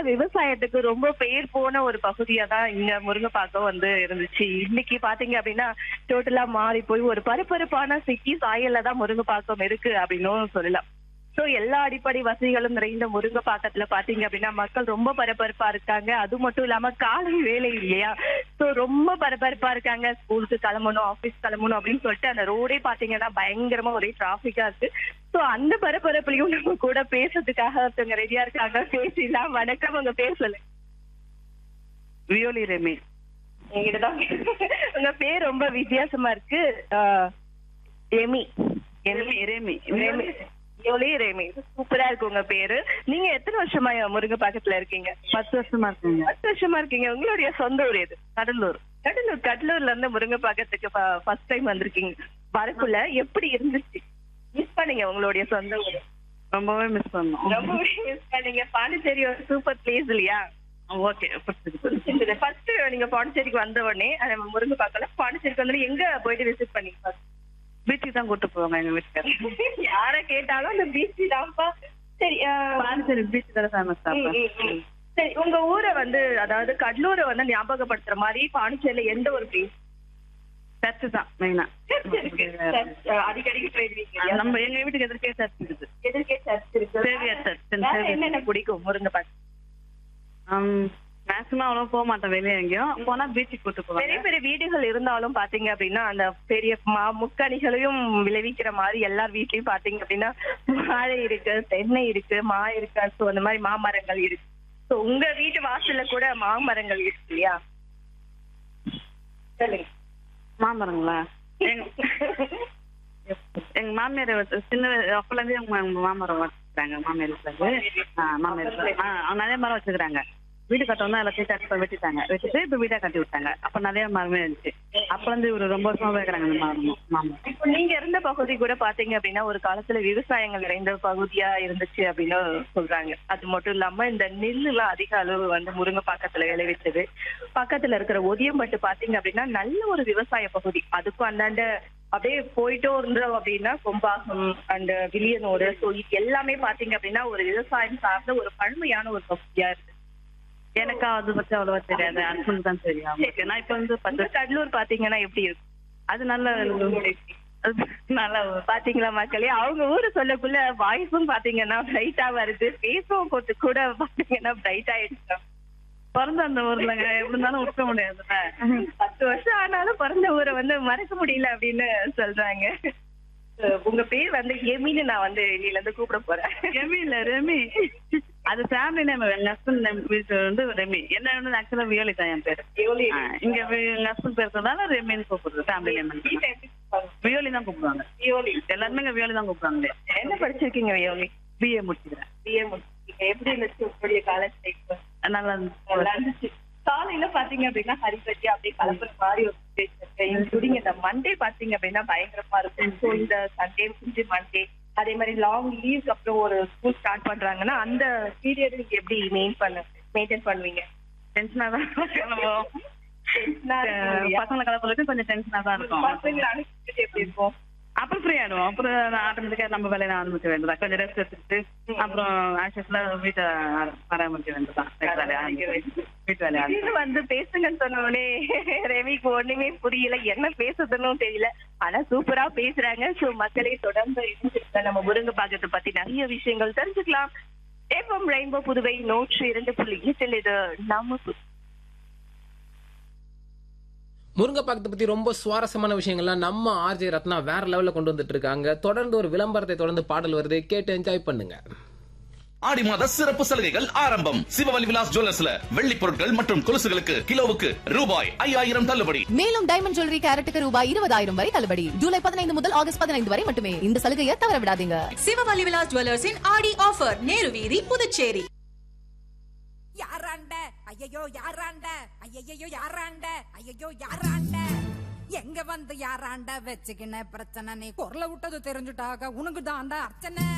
விவசாயத்துக்கு ரொம்ப பேர் போன ஒரு பகுதியா தான் இங்க முருங்கைப்பாக்கம் வந்து இருந்துச்சு இன்னைக்கு பாத்தீங்க அப்படின்னா டோட்டலா மாறி போய் ஒரு பரபரப்பான சிட்டி சாயல்ல தான் முருங்கைப்பாக்கம் இருக்கு அப்படின்னும் சொல்லலாம் சோ எல்லா அடிப்படை வசதிகளும் நிறைந்த முருங்கைப்பாக்கத்துல பாத்தீங்க அப்படின்னா மக்கள் ரொம்ப பரபரப்பா இருக்காங்க அது மட்டும் இல்லாம காலை வேலை இல்லையா சோ ரொம்ப பரபரப்பா இருக்காங்க ஸ்கூலுக்கு கிளம்பணும் ஆபீஸ் கிளம்பணும் அப்படின்னு சொல்லிட்டு அந்த ரோடே பாத்தீங்கன்னா பயங்கரமா ஒரே டிராபிக்கா இருக்கு சோ அந்த பரபரப்புலயும் நம்ம கூட பேசுறதுக்காக ஒருத்தவங்க ரெடியா இருக்காங்க பேசிடலாம் வணக்கம் உங்க பேர் சொல்லு வியோலி ரெமி என்கிட்டதான் உங்க பேர் ரொம்ப வித்தியாசமா இருக்கு ஆஹ், எமி ரெமி ரெமி ரேமி. எவ்வளோ ரேமி சூப்பரா இருக்கு உங்க பேரு நீங்க எத்தனை வருஷமா முருங்கை பாக்கத்துல இருக்கீங்க பத்து வருஷமா இருக்குங்க பத்து வருஷமா இருக்கீங்க உங்களுடைய சொந்த ஊர் எது கடலூர் கடலூர் கடலூர்ல இருந்து முருங்கை பாக்கத்துக்கு ஃபர்ஸ்ட் டைம் வந்திருக்கீங்க வரக்குள்ள எப்படி இருந்துச்சு மிஸ் பண்ணீங்க உங்களுடைய சொந்த ஊர் ரொம்பவே மிஸ் பண்ணோம் ரொம்ப மிஸ் பண்ணீங்க பாண்டிச்சேரி ஒரு சூப்பர் பிளேஸ் இல்லையா ஓகே பிடிச்சிருக்கு ஃபர்ஸ்ட் நீங்க பாண்டிச்சேரிக்கு வந்த உடனே அந்த முருங்கை பாக்கல பாண்டிச்சேரிக்கு வந்து எங்க போயிட்டு விசிட் பண்ணீங்க first? பீச்சுக்கு தான் கூட்டு போவாங்க எங்க வீட்டுக்காரர் யார கேட்டாலும் அந்த பீச் தான்ப்பா சரி ஆஹ், பாண்டிச்சேரி பீச் தானே ஃபேமஸ் ம், ம், ம். சரி உங்க ஊரை வந்து அதாவது கடலூரை வந்து ஞாபகப்படுத்துற மாதிரி பாண்டிச்சேரியில எந்த ஒரு பிளேஸ் சர்ச்சு தான் மெயினா அடிக்கடி போயிடுவீங்க இல்லையா? நம்ம எங்க வீட்டுக்கு எதிர்க்கே சர்ச் இருக்குது எதிர்க்கே சர்ச் இருக்கு சேவியர் சர்ச் சென்ட் வேற சேவியர் என்னென்ன பிடிக்கும் முருங்கை பாக்கு மேக்ஸிமம் அவ்வளவு போக மாட்டோம் வெளியே எங்கேயும் போனா பீச்சுக்கு கூட்டு பெரிய போவாங்க பெரிய வீடுகள் இருந்தாலும் பாத்தீங்க அப்படின்னா அந்த பெரிய மா முக்கணிகளையும் விளைவிக்கிற மாதிரி எல்லார் வீட்லயும் பாத்தீங்க அப்படின்னா வாழை இருக்கு தென்னை இருக்கு மா இருக்கு சோ அந்த மாதிரி மாமரங்கள் இருக்கு சோ உங்க வீட்டு வாசல்ல கூட மாமரங்கள் இருக்கு இல்லையா சொல்லுங்க மாமரங்களா எங்க எங்க மாமியார் வச்சு- சின்ன அப்பல இருந்து எங்க மா- மாமரம் வச்சுக்கிறாங்க மாமியார் வீட்டுல இருந்து ஆ, மாமியார் வீட்டுல. ஆ, அவங்க நிறைய மரம் வச்சுக்கிறாங்க வீடு கட்டவும் எல்லாத்தையும் கட் பண்ணி வெட்டிட்டாங்க வெட்டிட்டு இப்ப வீடா கட்டி விட்டாங்க அப்ப நிறைய மரமே இருந்துச்சு அப்பல இருந்து இவரு ரொம்ப வருஷமா வைக்கிறாங்க இந்த மரம் மாமரம் இப்போ நீங்க இருந்த பகுதி கூட பாத்தீங்க அப்படின்னா ஒரு காலத்துல விவசாயங்கள் நிறைந்த பகுதியா இருந்துச்சு அப்படின்னு சொல்றாங்க அது மட்டும் இல்லாம இந்த நெல்லு எல்லாம் அதிக அளவு வந்து முருங்கை பாக்கத்துல விளைவிச்சது பக்கத்துல இருக்கிற ஒதியம்பட்டு பாத்தீங்க அப்படின்னா நல்ல ஒரு விவசாய பகுதி அதுக்கும் அந்தாண்ட அப்படியே போயிட்டோ இருந்தோம் அப்படின்னா கொம்பாகம் அண்ட் வில்லியனோடு ஸோ இது எல்லாமே பாத்தீங்க அப்படின்னா ஒரு விவசாயம் சார்ந்த ஒரு பழமையான ஒரு பகுதியா இருக்கு எனக்கு அது பத்தி அவ்வளவா தெரியாது ஹஸ்பண்ட் தான் தெரியும் அவங்களுக்கு. நான் இப்ப வந்து பத்து பத்து கடலூர் பாத்தீங்கன்னா எப்படி இருக்கும் அது நல்ல அது நல்ல பாத்தீங்களா மக்களே அவங்க ஊரு சொல்லக்குள்ள வாய்ஸும் பாத்தீங்கன்னா பிரைட்டா வருது பேசும் போட்டு கூட பாத்தீங்கன்னா பிரைட் ஆயிடுச்சு பிறந்த அந்த ஊர்லங்க எப்படி இருந்தாலும் விட்ட முடியாதுல்ல பத்து வருஷம் ஆனாலும் பிறந்த ஊரை வந்து மறக்க முடியல அப்படின்னு சொல்றாங்க அஹ் உங்க பேர் வந்து எமின்னு நான் வந்து இன்னில இருந்து கூப்பிட போறேன் ரெமி இல்ல ரெமி அது ஃபேமிலி நேம் எங்க ஹஸ்பண்ட் நேம் வீட்டு வந்து ரெமி என்ன வந்து ஆக்சுவலா வியோலி தான் என் பேரு எவ்வளவு ஆ, இங்க வி- எங்க ஹஸ்பண்ட் பேர் இருக்கிறதால ரெமின்னு கூப்பிடுறது ஃபேமிலி நேம் வியோலி தான் கூப்பிடுவாங்க வியோலி எல்லாருமே இங்க வியோலி தான் கூப்பிடுவாங்களே என்ன படிச்சிருக்கீங்க வியோலி பிஏ முடிச்சுக்கிறேன் பிஏ முடிச்சிருக்கீங்க எப்படி இருந்துச்சு உங்களுடைய காலேஜ் லைஃப் நல்லா நல்லா இருந்துச்சு காலையில பாத்தீங்க அப்படின்னா ஹரிபத்தி அப்படியே கலப்புற மாதிரி ஒரு place இருக்கு இன்க்ளூடிங் இந்த மண்டே பாத்தீங்க அப்படின்னா பயங்கரமா இருக்கும் ஸோ இந்த சண்டே முடிஞ்சு மண்டே அதே மாதிரி லாங் லீவ்க்கு அப்புறம் ஒரு ஸ்கூல் ஸ்டார்ட் பண்றாங்கன்னா அந்த பீரியட் நீங்க எப்படி மெயின் பண்ண மெயின்டைன் பண்ணுவீங்க டென்ஷனா தான் கிளம்புவோம் பசங்களை கிளம்புறதுக்கு கொஞ்சம் டென்ஷனா தான் இருக்கும் பசங்க அனுப்பிட்டு எப்படி இருக்கும் அப்புறம் ஃப்ரீ ஆயிடுவோம் அப்புறம் ஆட்டோமேட்டிக்கா நம்ம வேலையில ஆரம்பிக்க வேண்டியதா கொஞ்சம் ரெஸ்ட் எடுத்துட்டு அப்புறம் ஆக்சுவலா வீட்டை பராமரிக்க வேண்டியதான் வீட்டு வேலையை ஆரம்பிக்க வீட்டு வேலையை ஆரம்பிக்க திடீர்னு வந்து பேசுங்கன்னு சொன்ன உடனே ரவிக்கு ஒண்ணுமே புரியல என்ன பேசுறதுன்னு தெரியல ஆனா சூப்பரா பேசுறாங்க சோ மக்களே தொடர்ந்து இணைஞ்சிருக்க நம்ம முருங்கை பாக்கத்தை பத்தி நிறைய விஷயங்கள் தெரிஞ்சுக்கலாம் ஏப்பம் ரெயின்போ புதுவை நூற்றி இரண்டு புள்ளி எட்டில் இது நம்ம புது- முருங்கைப்பாக்கத்தை பத்தி ரொம்ப சுவாரஸ்யமான விஷயங்கள்லாம் நம்ம ஆர்ஜே ரத்னா வேற லெவல்ல கொண்டு வந்துட்டு இருக்காங்க தொடர்ந்து ஒரு விளம்பரத்தை தொடர்ந்து பாடல் வருது கேட்டு என்ஜாய் பண்ணுங்க ஆடி மாத சிறப்பு சலுகைகள் ஆரம்பம் சிவவலி விலாஸ் ஜுவல்லர்ஸ்ல வெள்ளி பொருட்கள் மற்றும் கொலுசுகளுக்கு கிலோவுக்கு ரூபாய் ஐயாயிரம் தள்ளுபடி மேலும் டைமண்ட் ஜுவல்லரி கேரட்டுக்கு ரூபாய் இருபதாயிரம் வரை தள்ளுபடி ஜூலை பதினைந்து முதல் ஆகஸ்ட் பதினைந்து வரை மட்டுமே இந்த சலுகையை தவற விடாதீங்க சிவவலி விலாஸ் ஜுவல்லர்ஸின் ஆடி ஆஃபர் நேரு வீதி புதுச்சேரி யாராண்ட ஐயையோ யாராண்ட ஐயையோ யாராண்ட ஐயையோ யாராண்ட எங்க வந்து யாராண்ட வச்சுக்கின பிரச்சனை நீ குரல விட்டது தெரிஞ்சுட்டாக உனக்கு தாண்டா அர்ச்சனை